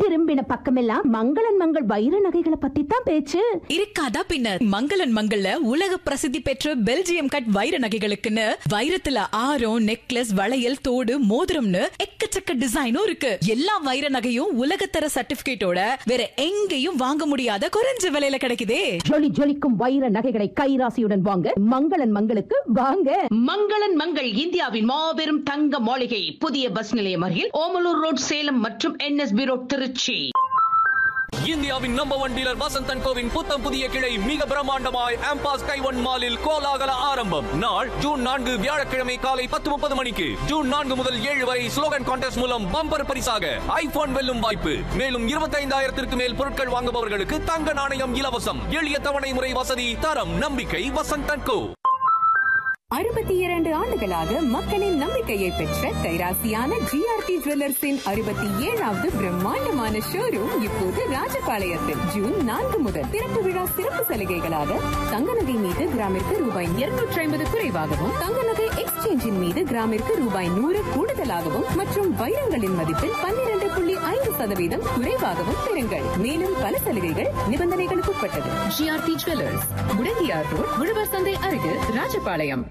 திரும்பின பக்கமெல்லாம் மங்களன் மங்கள் வைர நகைகளை பத்தி தான் பேச்சு இருக்காதா பின்னர் மங்களன் மங்கள்ல உலக பிரசித்தி பெற்ற பெல்ஜியம் கட் வைர நகைகளுக்குன்னு வைரத்துல ஆரம் நெக்லஸ் வளையல் தோடு மோதிரம்னு எக்கச்சக்க டிசைனும் இருக்கு எல்லா வைர நகையும் உலகத்தர சர்டிபிகேட்டோட வேற எங்கேயும் வாங்க முடியாத குறைஞ்ச விலையில கிடைக்குதே ஜொலி ஜொலிக்கும் வைர நகைகளை கைராசியுடன் வாங்க மங்களன் மங்களுக்கு வாங்க மங்களன் மங்கள் இந்தியாவின் மாபெரும் தங்க மாளிகை புதிய பஸ் நிலையம் அருகில் ஓமலூர் ரோட் சேலம் மற்றும் என்எஸ்பி ரோட் திருச்சி இந்தியாவின் நம்பர் ஒன் டீலர் வசந்தன் கோவின் புத்தம் புதிய கிளை மிக பிரம்மாண்டமாய் ஆம்பாஸ் கைவன் மாலில் கோலாகல ஆரம்பம் நாள் ஜூன் நான்கு வியாழக்கிழமை காலை பத்து முப்பது மணிக்கு ஜூன் நான்கு முதல் ஏழு வரை ஸ்லோகன் கான்டெஸ்ட் மூலம் பம்பர் பரிசாக ஐபோன் வெல்லும் வாய்ப்பு மேலும் இருபத்தைந்தாயிரத்திற்கு மேல் பொருட்கள் வாங்குபவர்களுக்கு தங்க நாணயம் இலவசம் எளிய தவணை முறை வசதி தரம் நம்பிக்கை வசந்தன் கோ அறுபத்தி இரண்டு ஆண்டுகளாக மக்களின் நம்பிக்கையை பெற்ற கைராசியான ஜிஆர்டி ஜுவல்லர்ஸின் அறுபத்தி ஏழாவது பிரம்மாண்டமான ஷோரூம் இப்போது ராஜபாளையத்தில் ஜூன் நான்கு முதல் திறப்பு விழா சிறப்பு சலுகைகளாக தங்க நகை மீது கிராமிற்கு ரூபாய் இருநூற்றி ஐம்பது குறைவாகவும் தங்க நகை எக்ஸ்சேஞ்சின் மீது கிராமிற்கு ரூபாய் நூறு கூடுதலாகவும் மற்றும் வைரங்களின் மதிப்பில் பன்னிரண்டு புள்ளி ஐந்து சதவீதம் குறைவாகவும் பெறுங்கள் மேலும் பல சலுகைகள் நிபந்தனைகளுக்கு உட்பட்டது ஜிஆர்டி ஜுவல்லர்ஸ் முடங்கியார் ரோட் உழவர் சந்தை அருகில் ராஜபாளையம்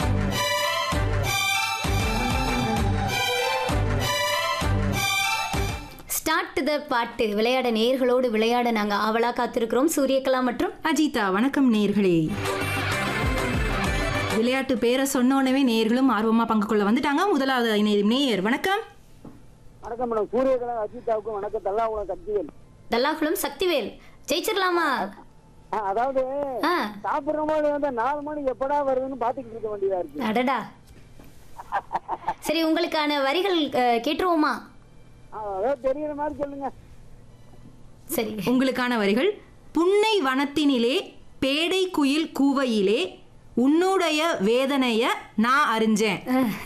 ஸ்டார்ட் த பாட்டு விளையாட நேயர்களோடு விளையாட நாங்க ஆவலா காத்திருக்கிறோம் சூரியகலா மற்றும் அஜிதா வணக்கம் நேர்களே விளையாட்டு பேரை சொன்ன உடனே நேர்களும் ஆர்வமா பங்கு கொள்ள வந்துட்டாங்க முதலாவது நே- நேயர் வணக்கம் வணக்கம் மேடம் சூரியகலா அஜிதாவுக்கும் வணக்கம் தல்லாகுளம் சக்திவேல் தல்லாகுளம் சக்திவேல் ஜெயிச்சிடலாமா ஆ, அதாவது ஆ சாப்பிடுற போது வந்து நாலு மணி எப்படா வருதுன்னு பாத்துக்கிட்டு இருக்க வேண்டியதா இருக்கு அடடா சரி உங்களுக்கான வரிகள் அஹ், கேட்டுருவோமா ஆ, அதாவது தெரியுற மாதிரி சொல்லுங்க சரி உங்களுக்கான வரிகள் புன்னை வனத்தினிலே பேடை குயில் கூவையிலே உன்னுடைய வேதனைய நான் அறிஞ்சேன்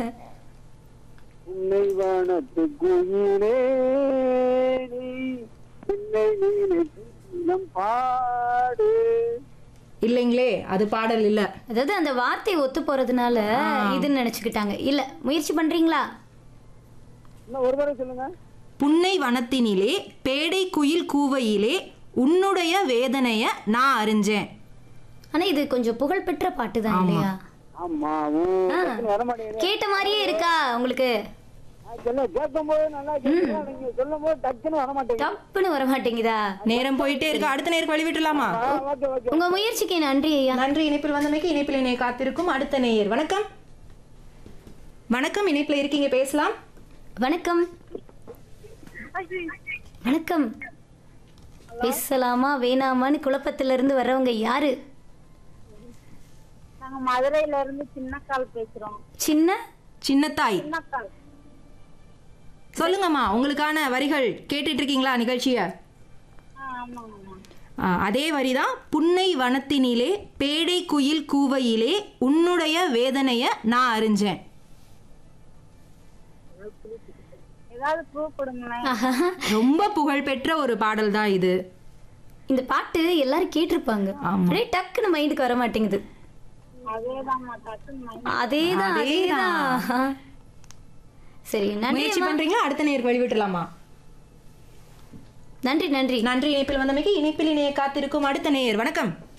உன்னை வானத்து குயிலே நீ உன்னை நீனை கீதம் பாடு இல்லைங்களே அது பாடல் இல்ல அதாவது அந்த வார்த்தை ஒத்து போறதுனால இதுன்னு நினைச்சுக்கிட்டாங்க இல்ல முயற்சி பண்றீங்களா இன்னும் ஒரு தடவை சொல்லுங்க புன்னை வனத்தினிலே பேடை குயில் கூவையிலே உன்னுடைய வேதனைய நான் அறிஞ்சேன் ஆனா இது கொஞ்சம் புகழ்பெற்ற பாட்டு தான் இல்லையா ஆமா ஊ, டக்குனு வர மாட்டேங்குது கேட்ட மாதிரியே இருக்கா உங்களுக்கு நான் சொல்ல கேட்கும் போது நல்லா கேட்குறேன் நீங்க சொல்லும் போது டக்குன்னு வர மாட்டேங்குது டப்புன்னு வர மாட்டேங்குதா நேரம் போயிட்டே இருக்கு அடுத்த நேருக்கு வழிவிட்டலாமா ஆ, ஓகே ஓகே உங்க முயற்சிக்கு நன்றி ஐயா நன்றி இணைப்பில் வந்தமைக்கு இணைப்பில் இணைய காத்திருக்கும் அடுத்த நேயர் வணக்கம் வணக்கம் இணைப்பில் இருக்கீங்க பேசலாம் வணக்கம் வணக்கம் பேசலாமா வேணாமான்னு குழப்பத்துல இருந்து வர்றவங்க யாரு நாங்க மதுரையில இருந்து சின்னக்கால் பேசுறோம் சின்ன சின்னத்தாய் சின்னக்கால் சொல்லுங்கம்மா உங்களுக்கான வரிகள் கேட்டுட்டு இருக்கீங்களா நிகழ்ச்சிய ஆமாங்கம்மா ஆ, அதே வரிதான் புன்னை வனத்தினிலே பேடை குயில் கூவையிலே உன்னுடைய வேதனைய நான் அறிஞ்சேன் ஏதாவது ப்ரூவ் கொடுங்களேன் ரொம்ப புகழ்பெற்ற ஒரு பாடல் தான் இது இந்த பாட்டு எல்லாரும் கேட்டிருப்பாங்க ஆமா. அப்படியே டக்குன்னு மைண்டுக்கு வர மாட்டேங்குது அதேதாம்மா டக்குன்னு mind அதேதான் அதேதான் சரி நன்றி முயற்சி அம்மா. பண்றீங்களா அடுத்த நேர் வழிவிட்டலாமா நன்றி நன்றி நன்றி இணைப்பில் வந்தமைக்கு இணைப்பில் இணைய காத்திருக்கும் அடுத்த நேயர் வணக்கம்